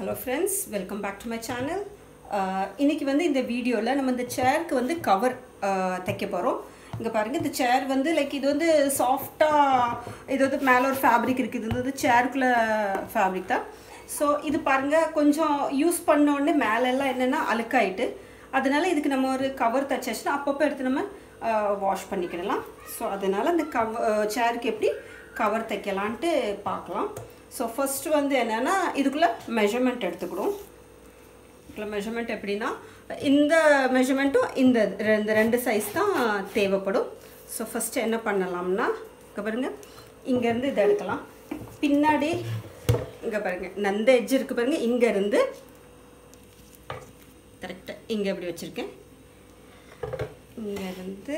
Hello friends welcome back to my channel இன்னைக்கு வந்து இந்த வீடியோவில் நம்ம இந்த சேருக்கு வந்து கவர் தைக்க போகிறோம் இங்கே பாருங்கள் இந்த சேர் வந்து லைக் இது வந்து சாஃப்டாக இது வந்து மேலே ஒரு ஃபேப்ரிக் இருக்குது இது வந்து சேருக்குள்ள ஃபேப்ரிக் தான் ஸோ இது பாருங்கள் கொஞ்சம் யூஸ் பண்ண உடனே மேலெல்லாம் என்னென்னா அழுக்காயிட்டு அதனால இதுக்கு நம்ம ஒரு கவர் தைச்சாச்சுன்னா அப்பப்போ எடுத்து நம்ம வாஷ் பண்ணிக்கிடலாம் ஸோ அதனால் அந்த கவ சேருக்கு எப்படி கவர் தைக்கலான்ட்டு பார்க்கலாம் ஸோ ஃபஸ்ட்டு வந்து என்னென்னா இதுக்குள்ளே மெஷர்மெண்ட் எடுத்துக்கிடும் இதுக்குள்ள மெஷர்மெண்ட் எப்படின்னா இந்த மெஷர்மெண்ட்டும் இந்த இந்த ரெண்டு சைஸ் தான் தேவைப்படும் ஸோ ஃபஸ்ட்டு என்ன பண்ணலாம்னா இங்கே பாருங்கள் இங்கேருந்து இதை எடுக்கலாம் பின்னாடி இங்கே பாருங்கள் நந்த எட்ஜ் இருக்குது பாருங்கள் இங்கேருந்து கரெக்டாக இங்கே எப்படி வச்சுருக்கேன் இங்கேருந்து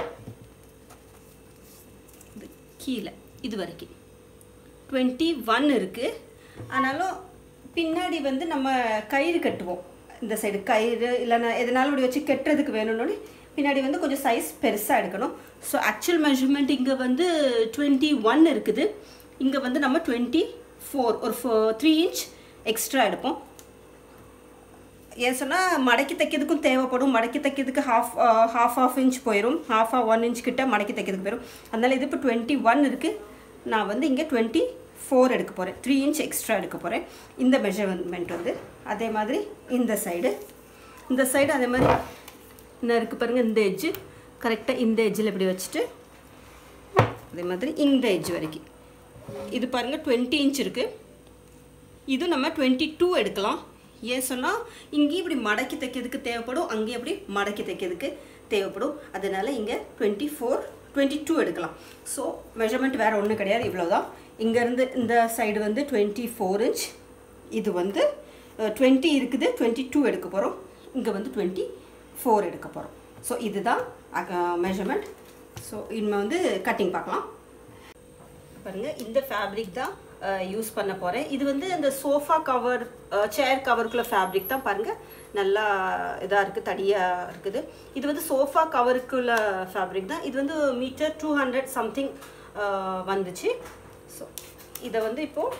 இது கீழே இது வரைக்கும் டுவெண்ட்டி ஒன் இருக்குது ஆனாலும் பின்னாடி வந்து நம்ம கயிறு கட்டுவோம் இந்த சைடு கயிறு இல்லைன்னா எதனாலும் இப்படி வச்சு கட்டுறதுக்கு வேணும்னு பின்னாடி வந்து கொஞ்சம் சைஸ் பெருசாக எடுக்கணும் ஸோ ஆக்சுவல் மெஷர்மெண்ட் இங்கே வந்து டுவெண்ட்டி ஒன் இருக்குது இங்கே வந்து நம்ம டுவெண்ட்டி ஃபோர் ஒரு ஃபோ த்ரீ இன்ச் எக்ஸ்ட்ரா எடுப்போம் ஏன் சொன்னால் மடக்கி தைக்கிறதுக்கும் தேவைப்படும் மடக்கி தைக்கிறதுக்கு ஹாஃப் ஹாஃப் ஆஃப் இன்ச் போயிடும் ஹாஃப் ஒன் இன்ச் கிட்ட மடக்கி தைக்கிறதுக்கு போயிடும் அதனால் இது இப்போ டுவெண்ட்டி ஒன் இருக்குது நான் வந்து இங்கே டுவெண்ட்டி ஃபோர் எடுக்க போகிறேன் த்ரீ இன்ச் எக்ஸ்ட்ரா எடுக்க போகிறேன் இந்த மெஷர்மெண்ட் வந்து அதே மாதிரி இந்த சைடு இந்த சைடு அதே மாதிரி என்ன இருக்குது பாருங்கள் இந்த எட்ஜு கரெக்டாக இந்த எட்ஜில் இப்படி வச்சுட்டு அதே மாதிரி இந்த எட்ஜ் வரைக்கும் இது பாருங்கள் டுவெண்ட்டி இன்ச் இருக்குது இது நம்ம டுவெண்ட்டி டூ எடுக்கலாம் ஏன் சொன்னால் இங்கேயும் இப்படி மடக்கி தைக்கிறதுக்கு தேவைப்படும் அங்கேயும் அப்படி மடக்கி தைக்கிறதுக்கு தேவைப்படும் அதனால் இங்கே டுவெண்ட்டி ஃபோர் டுவெண்ட்டி டூ எடுக்கலாம் ஸோ மெஷர்மெண்ட் வேறு ஒன்றும் கிடையாது இவ்வளோ தான் இங்கேருந்து இந்த சைடு வந்து டுவெண்ட்டி ஃபோர் இன்ச் இது வந்து டுவெண்ட்டி இருக்குது டுவெண்ட்டி டூ எடுக்க போகிறோம் இங்கே வந்து டுவெண்ட்டி ஃபோர் எடுக்க போகிறோம் ஸோ இதுதான் மெஷர்மெண்ட் ஸோ இனிமேல் வந்து கட்டிங் பார்க்கலாம் பாருங்கள் இந்த ஃபேப்ரிக் தான் யூஸ் பண்ண போகிறேன் இது வந்து இந்த சோஃபா கவர் சேர் கவருக்குள்ள ஃபேப்ரிக் தான் பாருங்கள் நல்லா இதாக இருக்குது தடியாக இருக்குது இது வந்து சோஃபா கவருக்குள்ள ஃபேப்ரிக் தான் இது வந்து மீட்டர் டூ ஹண்ட்ரட் சம்திங் வந்துச்சு ஸோ இதை வந்து இப்போது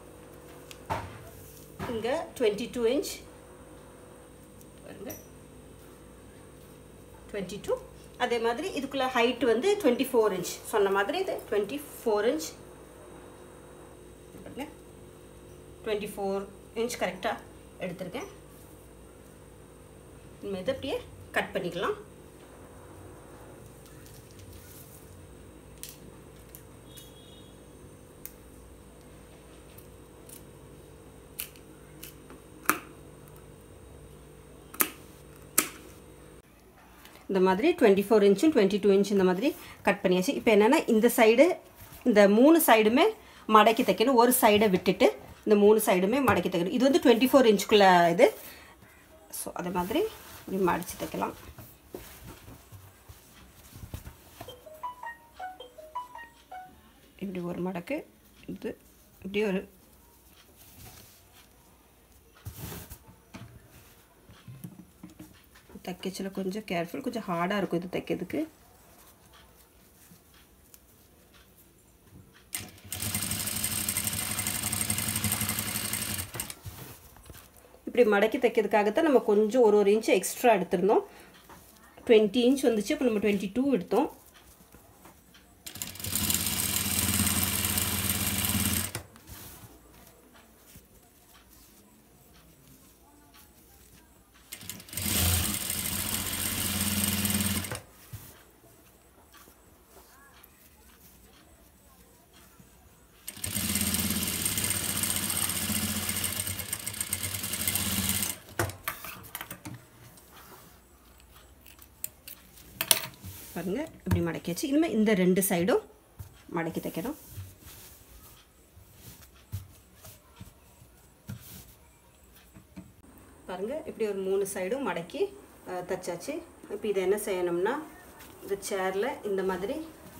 இங்கே டுவெண்ட்டி டூ இன்ச் பாருங்க டுவெண்ட்டி டூ அதே மாதிரி இதுக்குள்ளே ஹைட் வந்து டுவெண்ட்டி ஃபோர் இன்ச் சொன்ன மாதிரி இது twenty four inch twenty four inch கரெக்டாக எடுத்திருக்கேன் இனிமேல் இதை அப்படியே கட் பண்ணிக்கலாம் இந்த மாதிரி டுவெண்ட்டி ஃபோர் இன்ச்சும் டுவெண்ட்டி டூ இன்ச் இந்த மாதிரி கட் பண்ணியாச்சு இப்போ என்னென்னா இந்த சைடு இந்த மூணு சைடுமே மடக்கி தைக்கணும் ஒரு சைடை விட்டுட்டு இந்த மூணு சைடுமே மடக்கி தைக்கணும் இது வந்து டுவெண்ட்டி ஃபோர் இன்ச்சுக்குள்ளே இது ஸோ அதே மாதிரி இப்படி மடித்து தைக்கலாம் இப்படி ஒரு மடக்கு இது இப்படி ஒரு தைக்கச்சில் கொஞ்சம் கேர்ஃபுல் கொஞ்சம் ஹார்டாக இருக்கும் இது தைக்கிறதுக்கு இப்படி மடக்கி தைக்கிறதுக்காகத்தான் நம்ம கொஞ்சம் ஒரு ஒரு இன்ச்சு எக்ஸ்ட்ரா எடுத்திருந்தோம் டுவெண்ட்டி இன்ச் வந்துச்சு இப்போ நம்ம டுவெண்ட்டி டூ எடுத்தோம் பாருங்கள் இப்படி மடக்கியாச்சு இனிமேல் இந்த ரெண்டு சைடும் மடக்கி தைக்கணும் பாருங்கள் இப்படி ஒரு மூணு சைடும் மடக்கி தைச்சாச்சு இப்போ இதை என்ன செய்யணும்னா இந்த சேரில் இந்த மாதிரி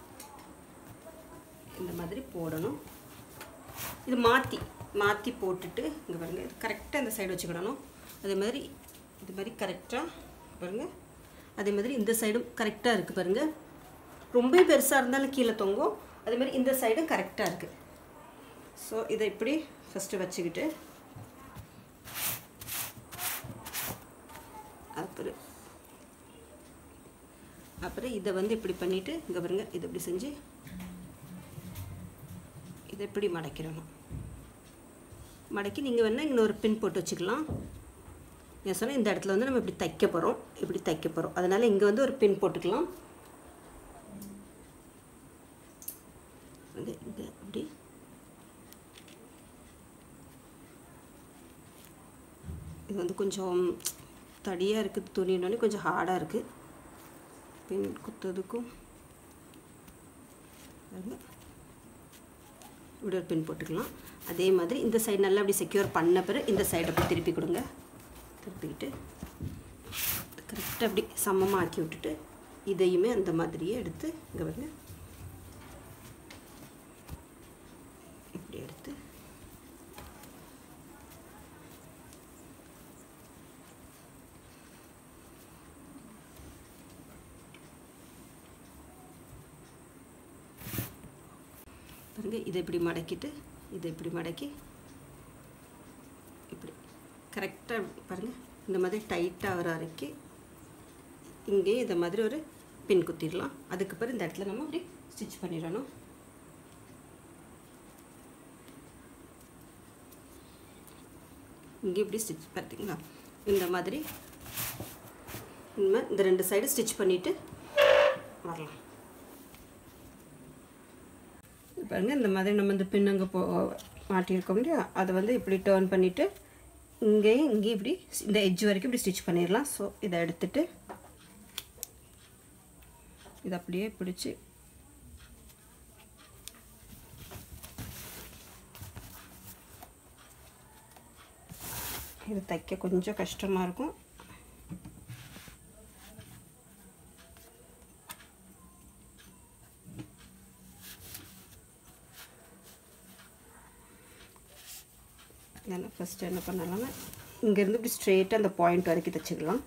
இந்த மாதிரி போடணும் இது மாற்றி மாற்றி போட்டுட்டு இங்கே பாருங்கள் இது கரெக்டாக இந்த சைடு வச்சுக்கிடணும் அதே மாதிரி இது மாதிரி கரெக்டாக பாருங்கள் அதே மாதிரி இந்த சைடும் கரெக்டாக இருக்குது பாருங்கள் ரொம்ப பெருசாக இருந்தாலும் கீழே தொங்கும் அதே மாதிரி இந்த சைடும் கரெக்டாக இருக்குது ஸோ இதை இப்படி ஃபஸ்ட்டு வச்சுக்கிட்டு அப்புறம் அப்புறம் இதை வந்து இப்படி பண்ணிவிட்டு இங்கே பாருங்க இதை இப்படி செஞ்சு இதை இப்படி மடக்கிடணும் மடக்கி நீங்கள் வேணால் இன்னொரு பின் போட்டு வச்சுக்கலாம் நான் சொன்னேன் இந்த இடத்துல வந்து நம்ம இப்படி தைக்க போகிறோம் இப்படி தைக்க போகிறோம் அதனால் இங்கே வந்து ஒரு பின் போட்டுக்கலாம் இங்கே இங்கே அப்படி இது வந்து கொஞ்சம் தடியாக இருக்குது துணினோடனே கொஞ்சம் ஹார்டாக இருக்குது பின் குத்துறதுக்கும் பாருங்க. இப்படி ஒரு பின் போட்டுக்கலாம் அதே மாதிரி இந்த சைடு நல்லா அப்படி செக்யூர் பண்ண பிறகு இந்த சைடு அப்படி திருப்பி கொடுங்க திருப்பிக்கிட்டு கரெக்டாக அப்படி சமமாக ஆக்கி விட்டுட்டு இதையுமே அந்த மாதிரியே எடுத்து இங்கே பாருங்க இப்படி எடுத்து பாருங்க இதை இப்படி மடக்கிட்டு இதை இப்படி மடக்கி இப்படி கரெக்டாக பாருங்கள் இந்த மாதிரி டைட்டாக வர வரைக்கும் இங்கேயும் இந்த மாதிரி ஒரு பின் குத்திடலாம் அதுக்கு பிறகு இந்த இடத்துல நம்ம அப்படி ஸ்டிச் பண்ணிடணும் இங்கே இப்படி ஸ்டிச் பார்த்தீங்களா இந்த மாதிரி நம்ம இந்த ரெண்டு சைடு ஸ்டிச் பண்ணிவிட்டு வரலாம் பாருங்க இந்த மாதிரி நம்ம இந்த பின் அங்கே போ மாட்டியிருக்கோம் இல்லையா அதை வந்து இப்படி டேர்ன் பண்ணிவிட்டு இங்கேயும் இங்கேயும் இப்படி இந்த எட்ஜ் வரைக்கும் இப்படி ஸ்டிச் பண்ணிடலாம் ஸோ இதை எடுத்துட்டு இதை அப்படியே பிடிச்சி இது தைக்க கொஞ்சம் கஷ்டமாக இருக்கும் அதனால் ஃபஸ்ட்டு என்ன பண்ணலாம்னா இங்கேருந்து இப்படி ஸ்ட்ரெயிட்டாக அந்த பாயிண்ட் வரைக்கும் தைச்சிக்கலாம்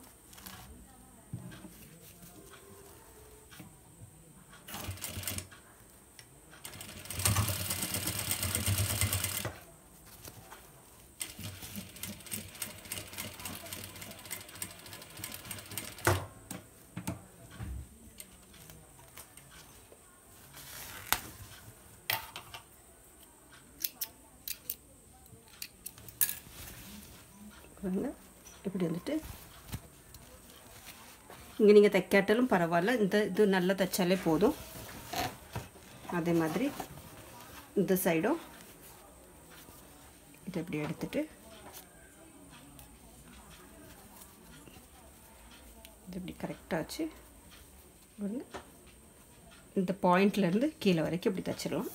பாருங்க இப்படி வந்துட்டு இங்கே நீங்கள் தைக்காட்டாலும் பரவாயில்ல இந்த இது நல்லா தைச்சாலே போதும் அதே மாதிரி இந்த சைடும் இதை இப்படி எடுத்துட்டு இது இப்படி கரெக்டாக வச்சு பாருங்க இந்த பாயிண்ட்லேருந்து கீழே வரைக்கும் இப்படி தைச்சிடலாம்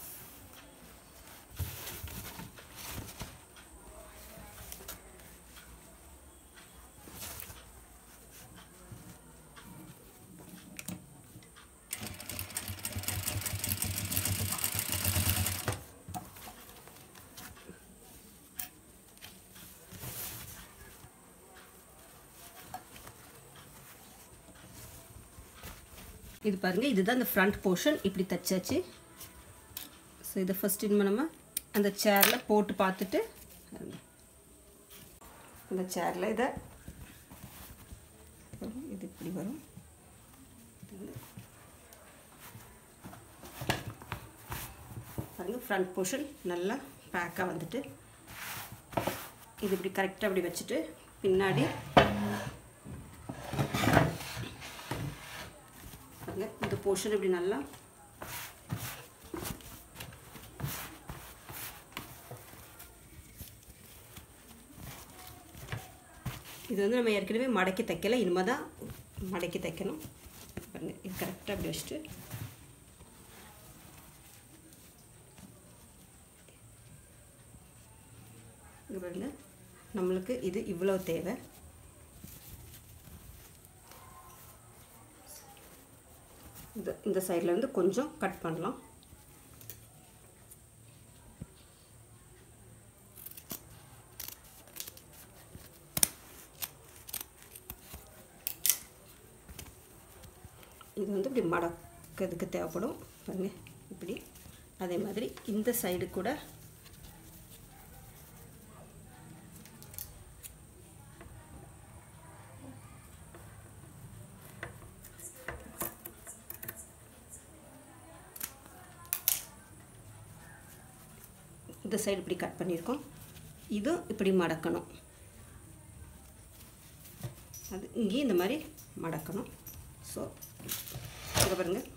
இது பாருங்கள் இதுதான் இந்த ஃப்ரண்ட் போர்ஷன் இப்படி தைச்சாச்சு ஸோ இதை ஃபஸ்ட் இனிமே நம்ம அந்த சேரில் போட்டு பார்த்துட்டு அந்த சேரில் இதை இது இப்படி வரும் பாருங்கள் ஃப்ரண்ட் போர்ஷன் நல்லா பேக்காக வந்துட்டு இது இப்படி கரெக்டாக இப்படி வச்சுட்டு பின்னாடி பாருங்க இந்த போர்ஷன் இப்படி நல்லா இது வந்து நம்ம ஏற்கனவே மடக்கி தைக்கல இனிமேல் தான் மடக்கி தைக்கணும் பாருங்க இது கரெக்டாக அப்படி வச்சுட்டு இங்கே பாருங்க நம்மளுக்கு இது இவ்வளோ தேவை இந்த இந்த சைடில் இருந்து கொஞ்சம் கட் பண்ணலாம் இது வந்து இப்படி மடக்கிறதுக்கு தேவைப்படும் பாருங்க இப்படி அதே மாதிரி இந்த சைடு கூட இந்த சைடு இப்படி கட் பண்ணியிருக்கோம் இதுவும் இப்படி மடக்கணும் அது இங்கேயும் இந்த மாதிரி மடக்கணும் ஸோ இதை பாருங்கள்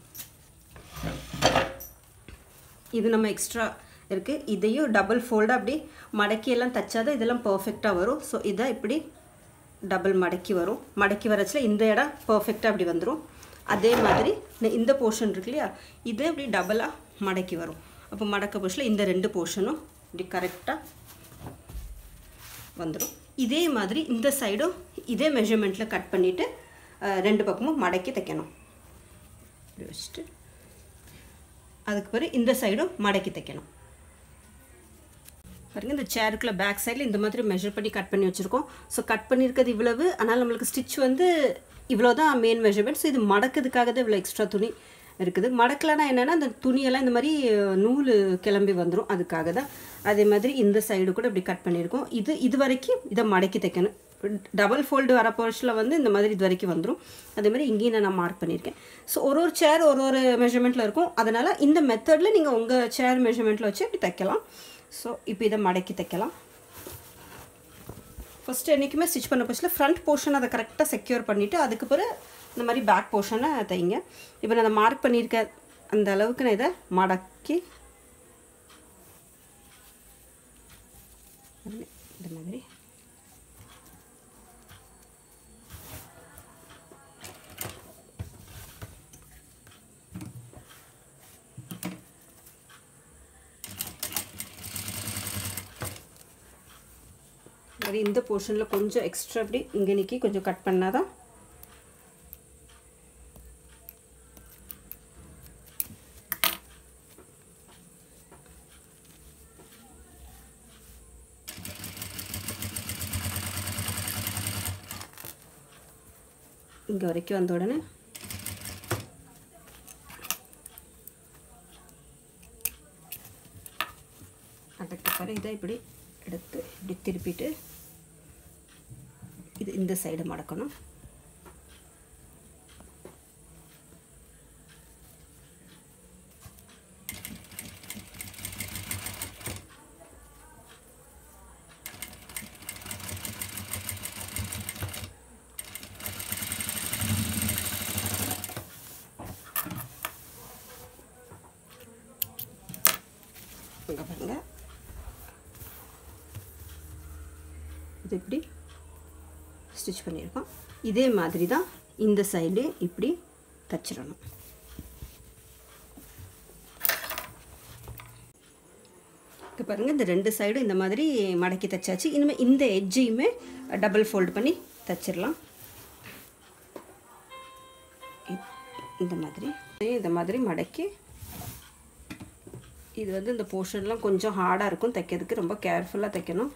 இது நம்ம எக்ஸ்ட்ரா இருக்குது இதையும் டபுள் ஃபோல்டாக அப்படி மடக்கி எல்லாம் தச்சாதான் இதெல்லாம் பர்ஃபெக்டாக வரும் ஸோ இதை இப்படி டபுள் மடக்கி வரும் மடக்கி வரச்சில் இந்த இடம் பர்ஃபெக்டாக அப்படி வந்துடும் அதே மாதிரி இந்த- இந்த போர்ஷன் இருக்கு இல்லையா இது இப்படி டபுளாக மடக்கி வரும் அப்போ மடக்க போர்ஷனில் இந்த ரெண்டு போர்ஷனும் இப்படி கரெக்டாக வந்துடும் இதே மாதிரி இந்த சைடும் இதே மெஷர்மெண்ட்டில் கட் பண்ணிவிட்டு ரெண்டு பக்கமும் மடக்கி தைக்கணும் இப்படி வச்சுட்டு அதுக்கு பிறகு இந்த சைடும் மடக்கி தைக்கணும் பாருங்க இந்த சேருக்குள்ள பேக் சைடில் இந்த மாதிரி மெஷர் பண்ணி கட் பண்ணி வச்சுருக்கோம் ஸோ கட் பண்ணியிருக்கிறது இவ்வளவு ஆனால் நம்மளுக்கு ஸ்டிச் வந்து இவ்வளோ தான் மெயின் மெஷர்மெண்ட் ஸோ இது மடக்கிறதுக்காக தான் இவ்வளோ எக்ஸ்ட்ரா துணி இருக்குது மடக்கலைன்னா என்னென்னா அந்த துணியெல்லாம் இந்த மாதிரி அஹ், நூல் கிளம்பி வந்துடும் அதுக்காக தான் அதே மாதிரி இந்த சைடு கூட இப்படி கட் பண்ணியிருக்கோம் இது இது வரைக்கும் இதை மடக்கி தைக்கணும் டபுள் ஃபோல்டு வர போர்ஷனில் வந்து இந்த மாதிரி இது வரைக்கும் வந்துடும் அதே மாதிரி இங்கேயும் நான் மார்க் பண்ணியிருக்கேன் ஸோ ஒரு ஒரு சேர் ஒரு ஒரு மெஷர்மெண்ட்டில் இருக்கும் அதனால் இந்த மெத்தடில் நீங்கள் உங்கள் சேர் மெஷர்மெண்ட்டில் வச்சு இப்படி தைக்கலாம் ஸோ இப்போ இதை மடக்கி தைக்கலாம் ஃபஸ்ட்டு என்றைக்குமே ஸ்டிச் பண்ண பட்சத்தில் ஃப்ரண்ட் போர்ஷன் அதை கரெக்டாக செக்யூர் பண்ணிவிட்டு அதுக்கு பிறகு இந்த மாதிரி பேக் போர்ஷனை தைங்க இப்போ நான் அதை மார்க் பண்ணியிருக்க அந்த அளவுக்கு நான் இதை மடக்கி இந்த மாதிரி மாதிரி இந்த போர்ஷனில் கொஞ்சம் எக்ஸ்ட்ரா அப்படி இங்கே நிற்கி கொஞ்சம் கட் பண்ணால் தான் இங்கே வரைக்கும் வந்த உடனே அதுக்கு பிறகு இதை இப்படி எடுத்து இப்படி திருப்பிட்டு இது இந்த சைடு மடக்கணும் இங்க பாருங்க இது இப்படி ஸ்டிச் பண்ணியிருக்கோம் இதே மாதிரி தான் இந்த சைடு இப்படி தச்சிடணும் இப்போ பாருங்கள் இந்த ரெண்டு சைடும் இந்த மாதிரி மடக்கி தைச்சாச்சு இனிமேல் இந்த எட்ஜையுமே டபுள் ஃபோல்டு பண்ணி தச்சிடலாம் இ- இந்த மாதிரி இந்த மாதிரி மடக்கி இது வந்து இந்த போர்ஷன்லாம் கொஞ்சம் ஹார்டாக இருக்கும் தைக்கிறதுக்கு ரொம்ப கேர்ஃபுல்லாக தைக்கணும்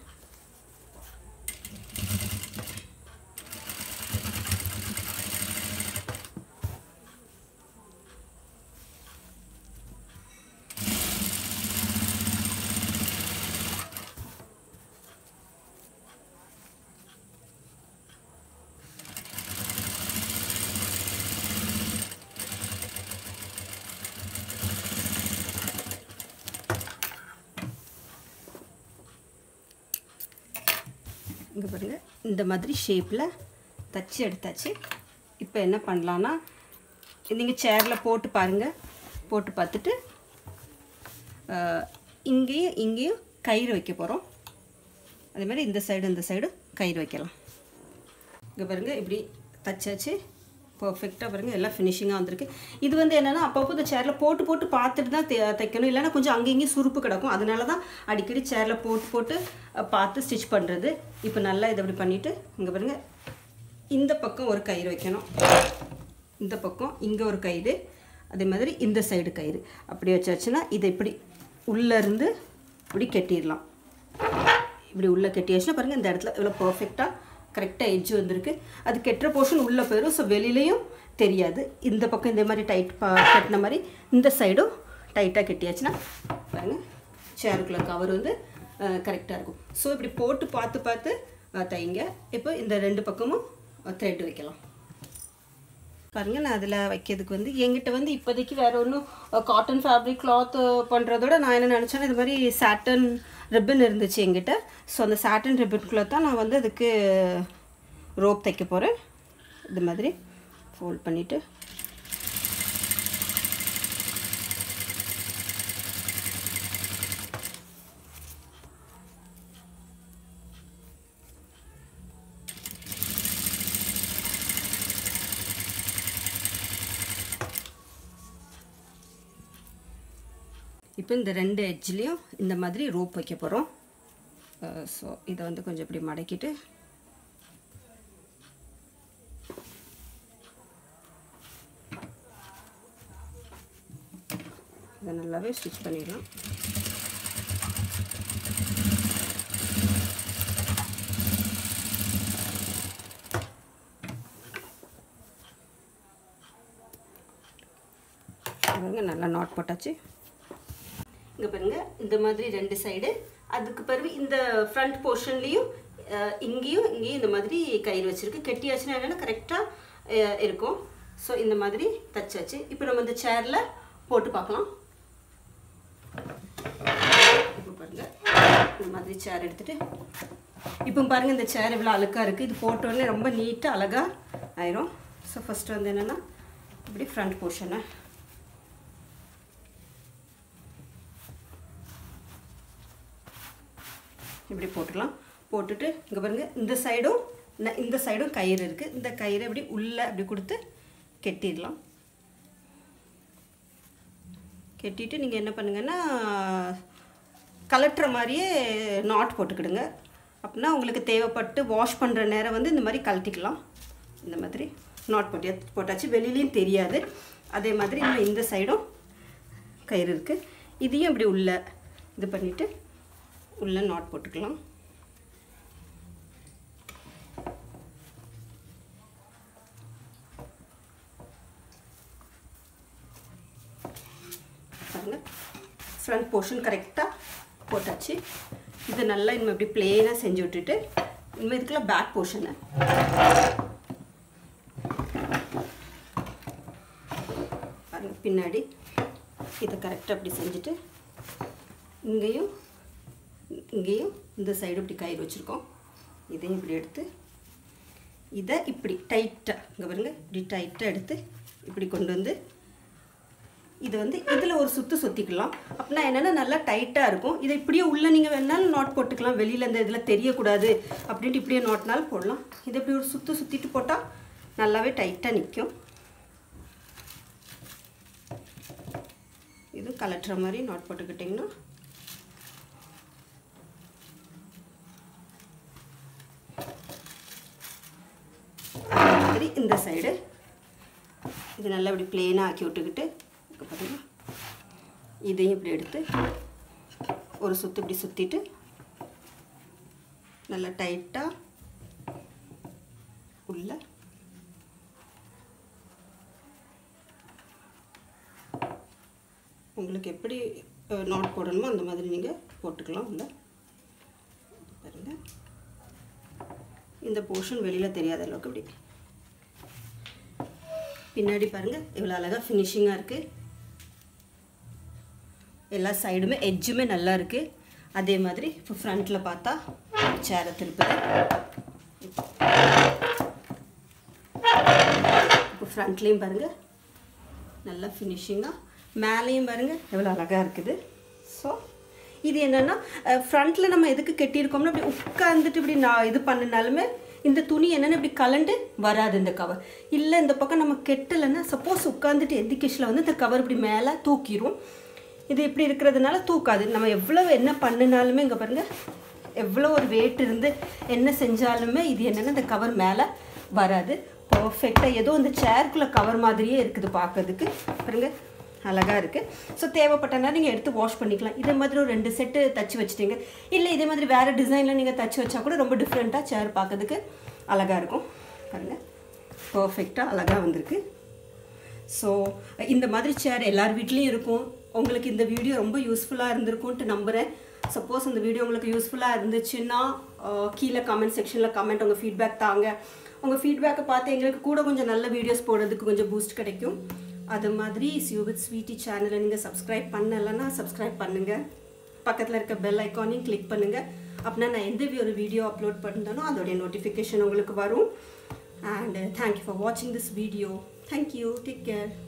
இங்கே பாருங்கள் இந்த மாதிரி ஷேப்பில் தச்சு எடுத்தாச்சு இப்போ என்ன பண்ணலான்னா நீங்கள் சேரில் போட்டு பாருங்கள் போட்டு பார்த்துட்டு ஆஹ், இங்கேயும் இங்கேயும் கயிறு வைக்க போகிறோம் அதே மாதிரி இந்த சைடு இந்த சைடு கயிறு வைக்கலாம் இங்கே பாருங்கள் இப்படி தச்சாச்சு பர்ஃபெக்டாக பாருங்கள் எல்லாம் ஃபினிஷிங்காக வந்திருக்கு இது வந்து என்னென்னா அப்பப்போ இந்த சேரில் போட்டு போட்டு பார்த்துட்டு தான் தை- தைக்கணும் இல்லைன்னா கொஞ்சம் அங்கே இங்கேயும் சுருப்பு கிடக்கும் அதனால தான் அடிக்கடி சேரில் போட்டு போட்டு அஹ், பார்த்து ஸ்டிச் பண்ணுறது இப்போ நல்லா இதை இப்படி பண்ணிவிட்டு இங்கே பாருங்கள் இந்த பக்கம் ஒரு கயிறு வைக்கணும் இந்த பக்கம் இங்கே ஒரு கயிறு அதே மாதிரி இந்த சைடு கயிறு அப்படி வச்சாச்சுன்னா இதை இப்படி உள்ளே இருந்து இப்படி கட்டிடலாம் இப்படி உள்ளே கட்டியாச்சுன்னா பாருங்கள் இந்த இடத்துல இவ்வளோ பர்ஃபெக்டாக கரெக்டாக எட்ஜ் வந்திருக்கு அது கெட்டுற போர்ஷன் உள்ளே போயிடும் ஸோ வெளியிலையும் தெரியாது இந்த பக்கம் இந்த மாதிரி டைட் கட்டின மாதிரி இந்த சைடும் டைட்டாக கட்டியாச்சுன்னா பாருங்கள் சேருக்குள்ள கவர் வந்து கரெக்டாக இருக்கும் ஸோ இப்படி போட்டு பார்த்து பார்த்து அஹ், தைங்க இப்போ இந்த ரெண்டு பக்கமும் த்ரெட் வைக்கலாம் பாருங்க நான் அதில் வைக்கிறதுக்கு வந்து எங்கிட்ட வந்து இப்போதைக்கு வேற ஒன்றும் காட்டன் ஃபேப்ரிக் கிளாத் பண்ணுறதோட நான் என்ன நினச்சேன்னா இது மாதிரி சாட்டன் ரிப்பன் இருந்துச்சு எங்கிட்ட ஸோ அந்த சாட்டன் ரிப்பனுக்குள்ளே தான் நான் வந்து அதுக்கு ரோப் தைக்க போகிறேன் இது மாதிரி ஃபோல்ட் பண்ணிவிட்டு இப்போ இந்த ரெண்டு எட்ஜ்லேயும் இந்த மாதிரி ரோப் வைக்க போகிறோம் ஸோ இதை வந்து கொஞ்சம் இப்படி மடக்கிட்டு இதை நல்லாவே ஸ்டிச் பண்ணிடலாம் பாருங்க நல்லா நாட் போட்டாச்சு இங்கே பாருங்க இந்த மாதிரி ரெண்டு சைடு அதுக்கு பிறகு இந்த ஃப்ரண்ட் போர்ஷன்லேயும் இங்கேயும் இங்கேயும் இந்த மாதிரி கயிறு வச்சுருக்கு கெட்டியாச்சுன்னா என்னென்னா கரெக்டாக இருக்கும் ஸோ இந்த மாதிரி தச்சாச்சு இப்போ நம்ம இந்த சேரில் போட்டு பார்க்கலாம் இப்போ பாருங்க இந்த மாதிரி சேர் எடுத்துட்டு இப்போ பாருங்க இந்த சேர் இவ்வளோ அழுக்காக இருக்குது இது போட்ட உடனே ரொம்ப நீட்டாக அழகாக ஆயிரும் ஸோ ஃபஸ்ட்டு வந்து என்னென்னா இப்படி ஃப்ரண்ட் போர்ஷனை இப்படி போட்டுக்கலாம் போட்டுட்டு இங்கே பாருங்கள் இந்த சைடும் ந- இந்த சைடும் கயிறு இருக்குது இந்த கயிறை இப்படி உள்ளே அப்படி கொடுத்து கெட்டிடலாம் கெட்டிட்டு நீங்கள் என்ன பண்ணுங்கன்னா கலட்டுற மாதிரியே நாட் போட்டுக்கிடுங்க அப்படின்னா உங்களுக்கு தேவைப்பட்டு வாஷ் பண்ணுற நேரம் வந்து இந்த மாதிரி கழட்டிக்கலாம் இந்த மாதிரி நாட் போட்டு போட்டாச்சு வெளியிலையும் தெரியாது அதே மாதிரி இன்னும் இந்த சைடும் கயிறு இருக்குது இதையும் இப்படி உள்ள இது பண்ணிவிட்டு உள்ள நாட் போட்டுக்கலாம் பாருங்க ஃப்ரண்ட் போர்ஷன் கரெக்டாக போட்டாச்சு இது நல்லா இனிமேல் இப்படி பிளெயினாக செஞ்சு விட்டுட்டு இனிமேல் இதுக்குள்ள பேக் போர்ஷனை பாருங்க பின்னாடி இதை கரெக்டாக அப்படி செஞ்சுட்டு இங்கேயும் இங்கேயும் இந்த சைடு இப்படி கயிறு வச்சுருக்கோம் இதையும் இப்படி எடுத்து இதை இப்படி டைட்டாக இங்கே பாருங்க இப்படி டைட்டாக எடுத்து இப்படி கொண்டு வந்து இது வந்து இதில் ஒரு சுற்று சுற்றிக்கலாம் அப்படின்னா என்னென்னா நல்லா டைட்டாக இருக்கும் இதை இப்படியே உள்ளே நீங்கள் வேணாலும் நாட் போட்டுக்கலாம் வெளியில் இந்த இதில் தெரியக்கூடாது அப்படின்ட்டு இப்படியே நாட்னாலும் போடலாம் இதை இப்படி ஒரு சுற்று சுற்றிட்டு போட்டால் நல்லாவே டைட்டாக நிற்கும் இது கலட்டுற மாதிரி நாட் போட்டுக்கிட்டிங்கன்னா அதே மாதிரி இந்த சைடு இது நல்லா இப்படி பிளெயினாக ஆக்கி விட்டுக்கிட்டு இங்க பாருங்க இதையும் இப்படி எடுத்து ஒரு சுற்று இப்படி சுற்றிட்டு நல்லா டைட்டாக உள்ள உங்களுக்கு எப்படி நாட் போடணுமோ அந்த மாதிரி நீங்கள் போட்டுக்கலாம் உள்ள பாருங்க இந்த போர்ஷன் வெளியில் தெரியாத அளவுக்கு இப்படி பின்னாடி பாருங்கள் இவ்வளோ அழகாக ஃபினிஷிங்காக இருக்குது எல்லா சைடுமே எட்ஜுமே நல்லா இருக்குது அதே மாதிரி இப்போ ஃப்ரண்ட்டில் பார்த்தா சேரை திருப்புது இப்போ ஃப்ரண்ட்லேயும் பாருங்கள் நல்லா ஃபினிஷிங்காக மேலேயும் பாருங்கள் எவ்வளோ அழகாக இருக்குது ஸோ இது என்னென்னா ஃப்ரண்ட்டில் நம்ம எதுக்கு கெட்டியிருக்கோம்னா இப்படி உட்காந்துட்டு இப்படி நான் இது பண்ணினாலுமே இந்த துணி என்னென்னு இப்படி கலண்டு வராது இந்த கவர் இல்லை இந்த பக்கம் நம்ம கெட்டலைன்னா சப்போஸ் உட்காந்துட்டு எதிகேஷில் வந்து இந்த கவர் இப்படி மேலே தூக்கிரும் இது இப்படி இருக்கிறதுனால தூக்காது நம்ம எவ்வளோ என்ன பண்ணினாலுமே இங்கே பாருங்கள் எவ்வளோ ஒரு வெயிட் இருந்து என்ன செஞ்சாலுமே இது என்னென்னா இந்த கவர் மேலே வராது பர்ஃபெக்டாக ஏதோ இந்த சேர்க்குள்ளே கவர் மாதிரியே இருக்குது பார்க்கறதுக்கு பாருங்க அழகாக இருக்குது ஸோ தேவைப்பட்டனா நீங்கள் எடுத்து வாஷ் பண்ணிக்கலாம் இதே மாதிரி ஒரு ரெண்டு செட்டு தச்சு வச்சுட்டீங்க இல்லை இதே மாதிரி வேறு டிசைனில் நீங்கள் தச்சு வச்சா கூட ரொம்ப டிஃப்ரெண்ட்டாக சேர் பார்க்கறதுக்கு அழகாக இருக்கும் பாருங்கள் பர்ஃபெக்டாக அழகாக வந்திருக்கு ஸோ இந்த மாதிரி சேர் எல்லார் வீட்லேயும் இருக்கும் உங்களுக்கு இந்த வீடியோ ரொம்ப யூஸ்ஃபுல்லாக இருந்திருக்கும்ட்டு நம்புகிறேன் சப்போஸ் இந்த வீடியோ உங்களுக்கு யூஸ்ஃபுல்லாக இருந்துச்சுன்னா அஹ், கீழே கமெண்ட் செக்ஷனில் கமெண்ட் உங்கள் ஃபீட்பேக் தாங்க உங்கள் ஃபீட்பேக்கை பார்த்து எங்களுக்கு கூட கொஞ்சம் நல்ல வீடியோஸ் போடுறதுக்கு கொஞ்சம் பூஸ்ட் கிடைக்கும் அது மாதிரி சியூ வித் ஸ்வீட்டி சேனலை நீங்கள் சப்ஸ்கிரைப் பண்ணலைன்னா சப்ஸ்கிரைப் பண்ணுங்கள் பக்கத்தில் இருக்க பெல் ஐக்கானையும் கிளிக் பண்ணுங்கள் அப்படின்னா நான் எந்த ஒரு வீடியோ அப்லோட் பண்ணாலும் அதோடைய நோட்டிஃபிகேஷன் உங்களுக்கு வரும் அண்ட் தேங்க்யூ ஃபார் வாட்சிங் this video thank you take care